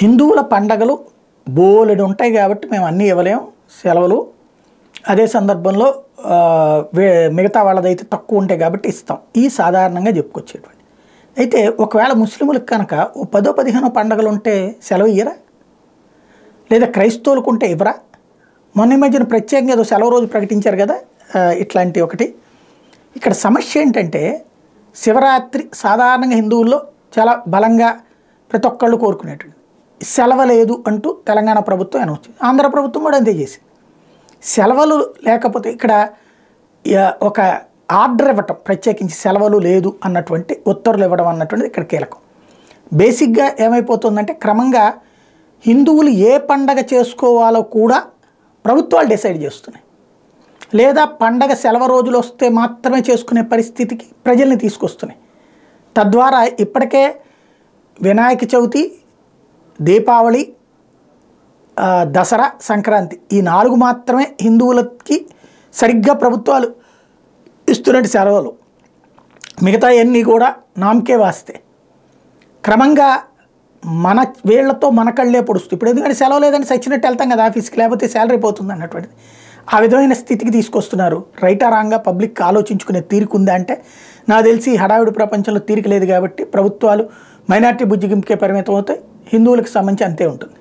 హిందువుల పండగలు బోలెడు ఉంటాయి కాబట్టి మేము అన్నీ ఇవ్వలేం సెలవులు అదే సందర్భంలో ఆ, వే- మిగతా వాళ్ళదైతే తక్కువ ఉంటాయి కాబట్టి ఇస్తాం ఈ సాధారణంగా చెప్పుకొచ్చేటువంటి అయితే ఒకవేళ ముస్లింలకు కనుక ఓ పదో పదిహేనో పండగలు ఉంటే సెలవు ఇయ్యరా లేదా క్రైస్తవులకు ఉంటే ఇవ్వరా మొన్న ఈ మధ్యన ప్రత్యేకంగా ఏదో సెలవు రోజు ప్రకటించారు కదా ఆ, ఇట్లాంటి ఒకటి ఇక్కడ సమస్య ఏంటంటే శివరాత్రి సాధారణంగా హిందువుల్లో చాలా బలంగా ప్రతి ఒక్కళ్ళు కోరుకునేటువంటి సెలవు లేదు అంటూ తెలంగాణ ప్రభుత్వం అనౌన్స్ చేసింది ఆంధ్ర ప్రభుత్వం కూడా అంతే చేసింది సెలవులు లేకపోతే ఇక్కడ యా- ఒక ఆర్డర్ ఇవ్వటం ప్రత్యేకించి సెలవులు లేదు అన్నటువంటి ఉత్తర్వులు ఇవ్వడం అన్నటువంటిది ఇక్కడ కీలకం బేసిక్గా ఏమైపోతుందంటే క్రమంగా హిందువులు ఏ పండగ చేసుకోవాలో కూడా ప్రభుత్వాలు డిసైడ్ చేస్తున్నాయి లేదా పండగ సెలవు రోజులు వస్తే మాత్రమే చేసుకునే పరిస్థితికి ప్రజల్ని తీసుకొస్తున్నాయి తద్వారా ఇప్పటికే వినాయక చవితి దీపావళి ఆ, దసరా సంక్రాంతి ఈ నాలుగు మాత్రమే హిందువులకి సరిగ్గా ప్రభుత్వాలు ఇస్తున్నట్టు సెలవులు మిగతా అన్నీ కూడా నామకే వాస్తే క్రమంగా మన వీళ్ళతో మన కళ్ళే పొడుస్తుంది ఇప్పుడు ఎందుకంటే సెలవు లేదని సచ్చినట్టు వెళ్తాం కదా ఆఫీస్కి లేకపోతే శాలరీ పోతుంది అన్నటువంటిది ఆ విధమైన స్థితికి తీసుకొస్తున్నారు రైటా రాంగా పబ్లిక్ ఆలోచించుకునే తీరిక ఉందా అంటే నాకు తెలిసి హడావిడి ప్రపంచంలో తీరిక లేదు కాబట్టి ప్రభుత్వాలు మైనార్టీ బుజ్జిగింపుకే పరిమితం అవుతాయి హిందువులకు సంబంధించి అంతే ఉంటుంది